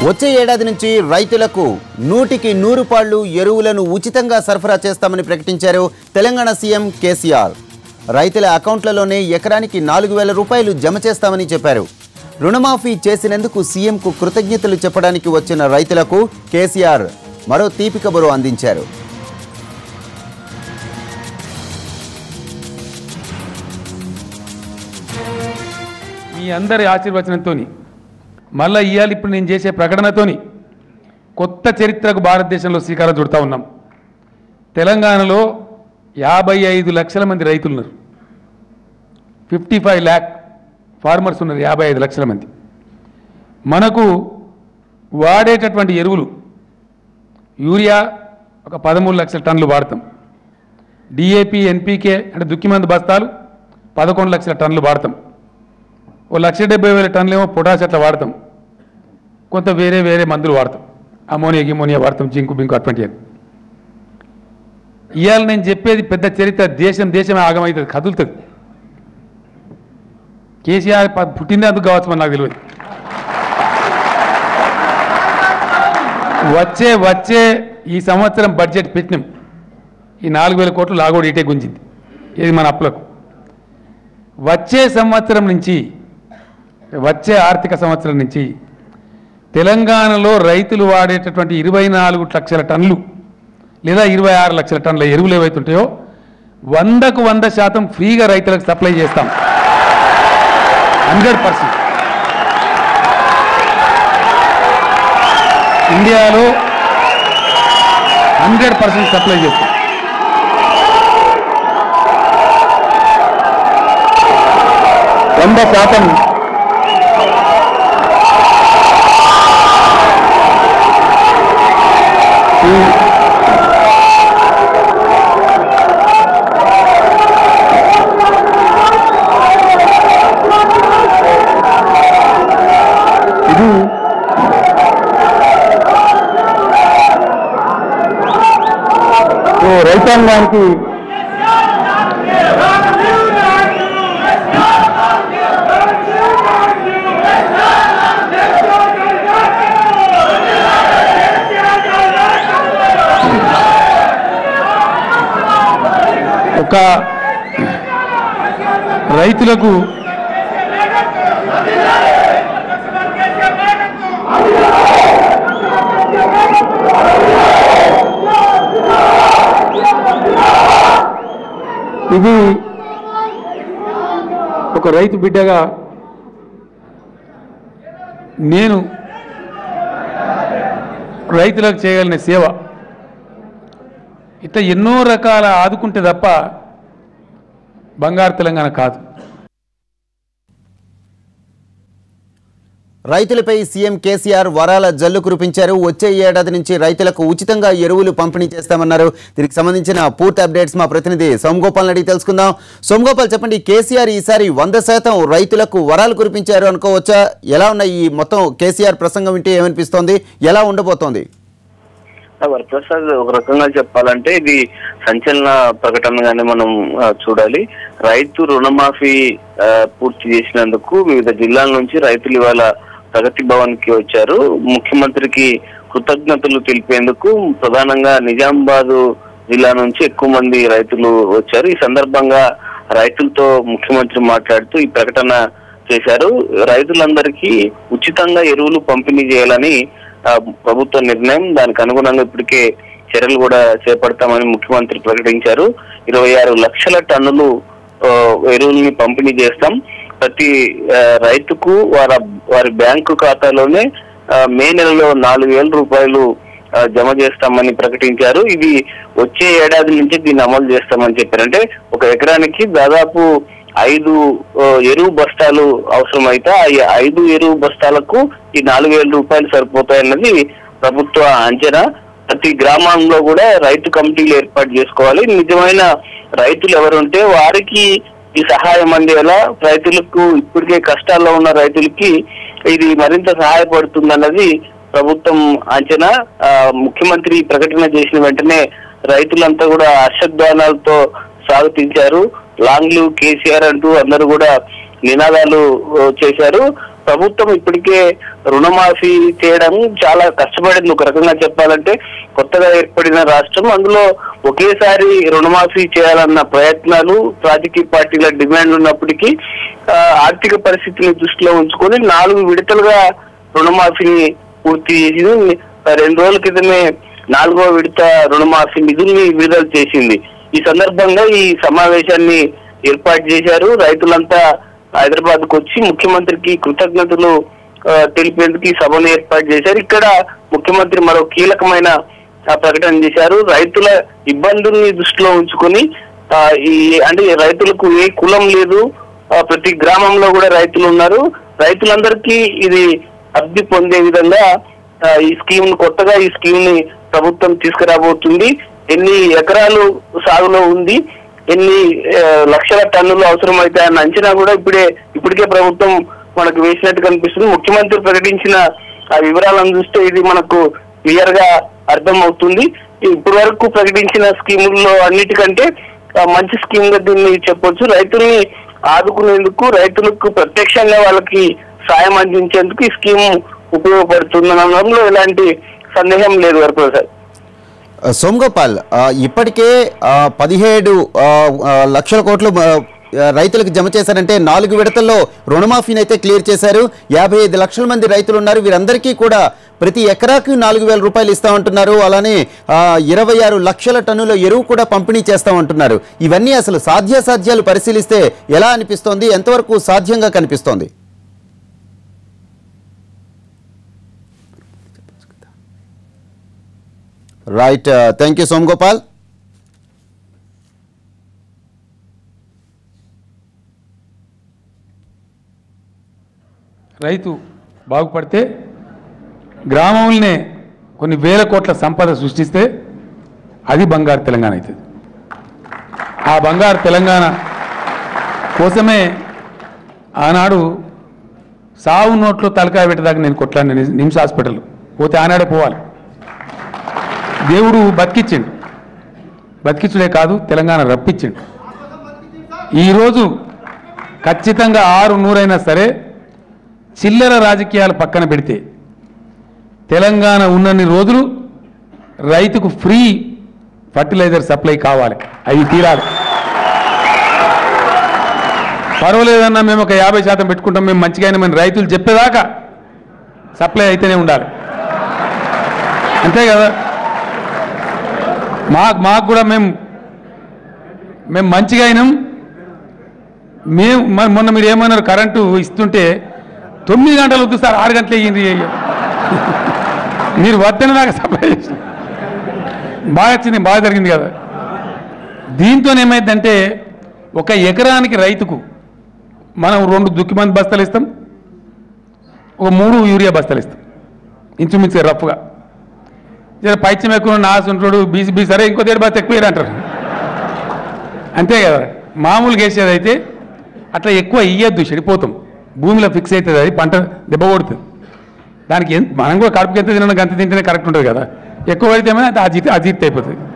వచ్చే ఏడాది నుంచి రైతులకు నూటికి నూరు పాళ్లు ఎరువులను ఉచితంగా సరఫరా చేస్తామని ప్రకటించారు తెలంగాణ సీఎం కేసీఆర్ రైతుల అకౌంట్లలోనే ఎకరానికి నాలుగు వేల రూపాయలు జమ చేస్తామని చెప్పారు రుణమాఫీ చేసినందుకు సీఎంకు కృతజ్ఞతలు చెప్పడానికి వచ్చిన రైతులకు కేసీఆర్ మరో తీపి కబురు అందించారు మీ అందరి ఆశీర్వచనంతో మళ్ళీ ఇవాళ ఇప్పుడు నేను చేసే ప్రకటనతోని కొత్త చరిత్రకు భారతదేశంలో శ్రీకారం చుడతా ఉన్నాం తెలంగాణలో యాభై ఐదు లక్షల మంది రైతులు ఉన్నారు ఫిఫ్టీ ఫైవ్ ల్యాక్ ఫార్మర్స్ ఉన్నారు యాభై ఐదు లక్షల మంది మనకు వాడేటటువంటి ఎరువులు యూరియా ఒక పదమూడు లక్షల టన్నులు వాడతాం డిఏపి ఎన్పికే అంటే దుక్కిమందు బస్తాలు పదకొండు లక్షల టన్నులు వాడతాం ఓ లక్ష డెబ్బై వేల టన్నులు ఏమో పొటాష్ అట్లా వాడతాం కొంత వేరే వేరే మందులు వాడతాం అమోనియా గిమోనియా వాడతాం జింకు బింకు అటువంటి ఇవాళ నేను చెప్పేది పెద్ద చరిత్ర దేశం దేశమే ఆగమవుతుంది కదులుతుంది కేసీఆర్ ప- పుట్టినందుకు కావచ్చు మరి నాకు తెలియదు వచ్చే వచ్చే ఈ సంవత్సరం బడ్జెట్ పెట్టినాం ఈ నాలుగు వేల కోట్లు లాగోడు ఇటే గుంజింది ఇది మన అప్పులకు వచ్చే సంవత్సరం నుంచి వచ్చే ఆర్థిక సంవత్సరం నుంచి తెలంగాణలో రైతులు వాడేటటువంటి ఇరవై నాలుగు లక్షల టన్నులు లేదా ఇరవై ఆరు లక్షల టన్నుల ఎరువులు ఏవైతుంటాయో వందకు వంద శాతం ఫ్రీగా రైతులకు సప్లై చేస్తాం హండ్రెడ్ పర్సెంట్ ఇండియాలో హండ్రెడ్ పర్సెంట్ సప్లై చేస్తాం వంద శాతం ఈ- ఇది ఓ రైతాంగానికి ఒక రైతులకు ఇది ఒక రైతు బిడ్డగా నేను రైతులకు చేయగలిగిన సేవ ఇట్లా ఎన్నో రకాల ఆదుకుంటే తప్ప బంగారు తెలంగాణ కాదు రైతులపై సీఎం కేసీఆర్ వరాల జల్లు కురిపించారు వచ్చే ఏడాది నుంచి రైతులకు ఉచితంగా ఎరువులు పంపిణీ చేస్తామన్నారు దీనికి సంబంధించిన పూర్తి అప్డేట్స్ మా ప్రతినిధి సోమగోపాల్ అడిగి తెలుసుకుందాం సోమగోపాల్ చెప్పండి కేసీఆర్ ఈసారి వంద శాతం రైతులకు వరాలు కురిపించారు అనుకోవచ్చా ఎలా ఉన్నాయి ఈ మొత్తం కేసీఆర్ ప్రసంగం వింటే ఏమనిపిస్తోంది ఎలా ఉండబోతోంది వరప్రసాద్ ఒక రకంగా చెప్పాలంటే ఇది సంచలన ప్రకటనగానే మనం ఆ, చూడాలి రైతు రుణమాఫీ ఆ, పూర్తి చేసినందుకు వివిధ జిల్లాల నుంచి రైతులు ఇవాళ ప్రగతి భవన్ కి వచ్చారు ముఖ్యమంత్రికి కృతజ్ఞతలు తెలిపేందుకు ప్రధానంగా నిజామాబాద్ జిల్లా నుంచి ఎక్కువ మంది రైతులు వచ్చారు ఈ సందర్భంగా రైతులతో ముఖ్యమంత్రి మాట్లాడుతూ ఈ ప్రకటన చేశారు రైతులందరికీ ఉచితంగా ఎరువులు పంపిణీ చేయాలని ఆ, ప్రభుత్వ నిర్ణయం దానికి అనుగుణంగా ఇప్పటికే చర్యలు కూడా చేపడతామని ముఖ్యమంత్రి ప్రకటించారు ఇరవై ఆరు లక్షల టన్నులు ఆ, ఎరువుల్ని పంపిణీ చేస్తాం ప్రతి ఆ, రైతుకు వారి వారి బ్యాంకు ఖాతాలోనే ఆ, మే నెలలో నాలుగు వేల రూపాయలు ఆ, జమ చేస్తామని ప్రకటించారు ఇది వచ్చే ఏడాది నుంచి దీన్ని అమలు చేస్తామని చెప్పారు అంటే ఒక ఎకరానికి దాదాపు ఐదు ఆ, ఎరువు బస్తాలు అవసరమైతే ఆ ఈ ఐదు ఎరువు బస్తాలకు ఈ నాలుగు వేల రూపాయలు సరిపోతాయన్నది ప్రభుత్వ అంచనా ప్రతి గ్రామంలో కూడా రైతు కమిటీలు ఏర్పాటు చేసుకోవాలి నిజమైన రైతులు ఎవరుంటే వారికి ఈ సహాయం అందేలా రైతులకు ఇప్పటికే కష్టాల్లో ఉన్న రైతులకి ఇది మరింత సహాయపడుతుందన్నది ప్రభుత్వం అంచనా ఆ, ముఖ్యమంత్రి ఈ ప్రకటన చేసిన వెంటనే రైతులంతా కూడా హర్షధ్వానాలతో స్వాగతించారు లాంగ్ లివ్ కేసీఆర్ అంటూ అందరూ కూడా నినాదాలు ఆ, చేశారు ప్రభుత్వం ఇప్పటికే రుణమాఫీ చేయడం చాలా కష్టపడింది ఒక రకంగా చెప్పాలంటే కొత్తగా ఏర్పడిన రాష్ట్రం అందులో ఒకేసారి రుణమాఫీ చేయాలన్న ప్రయత్నాలు రాజకీయ పార్టీల డిమాండ్ ఉన్నప్పటికీ ఆ, ఆర్థిక పరిస్థితిని దృష్టిలో ఉంచుకొని నాలుగు విడతలుగా రుణమాఫీని పూర్తి చేసింది రెండు రోజుల క్రితమే నాలుగో విడత రుణమాఫీ నిధుల్ని విడుదల చేసింది ఈ సందర్భంగా ఈ సమావేశాన్ని ఏర్పాటు చేశారు రైతులంతా హైదరాబాద్ కు వచ్చి ముఖ్యమంత్రికి కృతజ్ఞతలు ఆ, తెలిపేందుకు ఈ సభను ఏర్పాటు చేశారు ఇక్కడ ముఖ్యమంత్రి మరో కీలకమైన ఆ, ప్రకటన చేశారు రైతుల ఇబ్బందుల్ని దృష్టిలో ఉంచుకొని ఆ, ఈ అంటే రైతులకు ఏ కులం లేదు ఆ, ప్రతి గ్రామంలో కూడా రైతులు ఉన్నారు రైతులందరికీ ఇది లబ్ధి పొందే విధంగా ఆ, ఈ స్కీమ్ ను కొత్తగా ఈ స్కీమ్ ని ప్రభుత్వం తీసుకురాబోతుంది ఎన్ని ఎకరాలు సాగులో ఉంది ఎన్ని ఆ, లక్షల టన్నులు అవసరమైతే అన్న అంచనా కూడా ఇప్పుడే ఇప్పటికే ప్రభుత్వం మనకు వేసినట్టు కనిపిస్తుంది ముఖ్యమంత్రి ప్రకటించిన ఆ వివరాలను చూస్తే ఇది మనకు క్లియర్ గా అర్థం అవుతుంది ఇప్పటి వరకు ప్రకటించిన స్కీముల్లో అన్నిటికంటే ఆ, మంచి స్కీమ్ గా దీన్ని చెప్పొచ్చు రైతుల్ని ఆదుకునేందుకు రైతులకు ప్రత్యక్షంగా వాళ్ళకి సాయం అందించేందుకు ఈ స్కీమ్ ఉపయోగపడుతుందనడంలో ఎలాంటి సందేహం లేదు వరప్రసాద్ సోమ్గోపాల్ ఆ, ఇప్పటికే ఆ, పదిహేడు ఆ, ఆ, లక్షల కోట్లు ఆ, రైతులకు జమ చేశారంటే నాలుగు విడతల్లో రుణమాఫీని అయితే క్లియర్ చేశారు యాభై ఐదు లక్షల మంది రైతులు ఉన్నారు వీరందరికీ కూడా ప్రతి ఎకరాకి నాలుగు వేల రూపాయలు ఇస్తామంటున్నారు అలానే ఆ, ఇరవై ఆరు లక్షల టన్నుల ఎరువు కూడా పంపిణీ చేస్తామంటున్నారు ఇవన్నీ అసలు సాధ్యాసాధ్యాలు పరిశీలిస్తే ఎలా అనిపిస్తోంది ఎంతవరకు సాధ్యంగా కనిపిస్తోంది రైట్ థ్యాంక్ యూ సోమ్గోపాల్ రైతు బాగుపడితే గ్రామంలోనే కొన్ని వేల కోట్ల సంపద సృష్టిస్తే అది బంగారు తెలంగాణ అవుతుంది ఆ బంగారు తెలంగాణ కోసమే ఆనాడు సావు నోట్లో తలకాయ పెట్టేదాకా నేను కొట్లాడిన నిమ్స్- నిమ్స్ హాస్పిటల్ పోతే ఆనాడే పోవాలి దేవుడు బతికిచ్చిండు బతికించుడే కాదు తెలంగాణ రప్పించిండు ఈరోజు ఖచ్చితంగా ఆరు నూరైనా సరే చిల్లర రాజకీయాలు పక్కన పెడితే తెలంగాణ ఉన్నన్ని రోజులు రైతుకు ఫ్రీ ఫర్టిలైజర్ సప్లై కావాలి అవి తీరాలి పర్వాలేదన్నా మేము ఒక యాభై శాతం పెట్టుకుంటాం మేము మంచిగా అయినా రైతులు చెప్పేదాకా సప్లై అయితేనే ఉండాలి అంతే కదా మాకు మాకు కూడా మేము మేము మంచిగా అయినాం మేము మ- మొన్న మీరు ఏమన్నారు కరెంటు ఇస్తుంటే తొమ్మిది గంటలు వద్దు సార్ ఆరు గంటలు అయ్యింది మీరు వద్దనే నాకు సప్లై చేసిన బాగా వచ్చింది బాగా జరిగింది కదా దీంతో ఏమైందంటే ఒక ఎకరానికి రైతుకు మనం రెండు దుక్కి మంది బస్తాలు ఇస్తాం ఒక మూడు యూరియా బస్తాలు ఇస్తాం ఇంచుమించు రఫ్గా జర పైచ్యం ఎక్కువ నాసు ఉంటాడు బీసీ బీ సరే ఇంకో దేడు బస్తా ఎక్కువ అంటారు అంతే కదా మామూలుగా వేసేది అయితే అట్లా ఎక్కువ ఇయ్యద్దు చెడిపోతాం భూమిలో ఫిక్స్ అవుతుంది అది పంట దెబ్బ కొడుతుంది దానికి ఎంత మనం కూడా కడుపుకి ఎంత తినడానికి అంత తింటేనే కరెక్ట్ ఉంటుంది కదా ఎక్కువ పడితే ఏమైనా అది అజీర్తి అజీర్తి అయిపోతుంది